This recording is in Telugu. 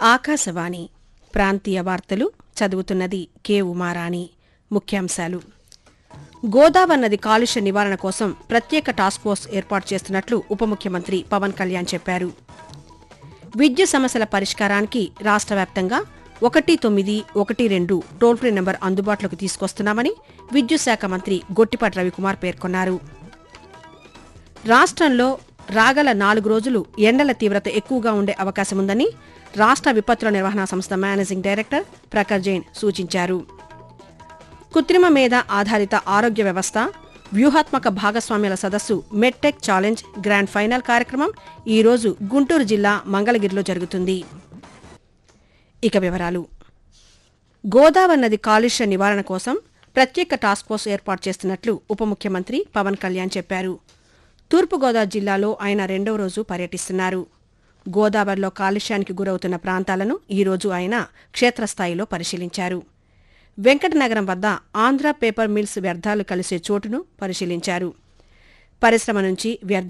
ఆకాశవాణి ప్రాంతీయ వార్తలు చదువుతున్నది కె ఉమారాణి ముఖ్యాంశాలు గోదావరి నది కాలుష్య నివారణ కోసం ప్రత్యేక టాస్క్ ఫోర్స్ ఏర్పాటు చేస్తున్నట్లు ఉప ముఖ్యమంత్రి పవన్ కళ్యాణ్ చెప్పారు విద్యుత్ సమస్యల పరిష్కారానికి రాష్ట్ర వ్యాప్తంగా ఒకటి తొమ్మిది ఒకటి రెండు టోల్ ఫ్రీ నెంబర్ అందుబాటులోకి తీసుకొస్తున్నామని విద్యుత్ శాఖ మంత్రి గొట్టిపాటి రవికుమార్ పేర్కొన్నారు రాష్ట్రంలో రాగల నాలుగు రోజులు ఎండల తీవ్రత ఎక్కువగా ఉండే అవకాశముందని రాష్ట్ర విపత్తుల నిర్వహణ సంస్థ మేనేజింగ్ డైరెక్టర్ ప్రఖర్ జైన్ సూచించారు కృత్రిమ మేధ ఆధారిత ఆరోగ్య వ్యవస్థ వ్యూహాత్మక భాగస్వామ్యాల సదస్సు మెడ్టెక్ ఛాలెంజ్ గ్రాండ్ ఫైనల్ కార్యక్రమం ఈ రోజు గుంటూరు జిల్లా మంగళగిరిలో జరుగుతుంది ఇక వివరాలు గోదావరి నది కాలుష్య నివారణ కోసం ప్రత్యేక టాస్క్ ఫోర్స్ ఏర్పాటు చేస్తున్నట్లు ఉప ముఖ్యమంత్రి పవన్ కళ్యాణ్ చెప్పారు తూర్పుగోదావరి జిల్లాలో ఆయన రెండవ రోజు పర్యటిస్తున్నారు గోదావరిలో కాలుష్యానికి గురవుతున్న ప్రాంతాలను ఈ రోజు ఆయన క్షేత్రస్థాయిలో పరిశీలించారు వెంకటనగరం వద్ద ఆంధ్ర పేపర్ మిల్స్ వ్యర్థాలు కలిసే చోటును పరిశీలించారు పరిశ్రమ నుంచి వ్యర్థ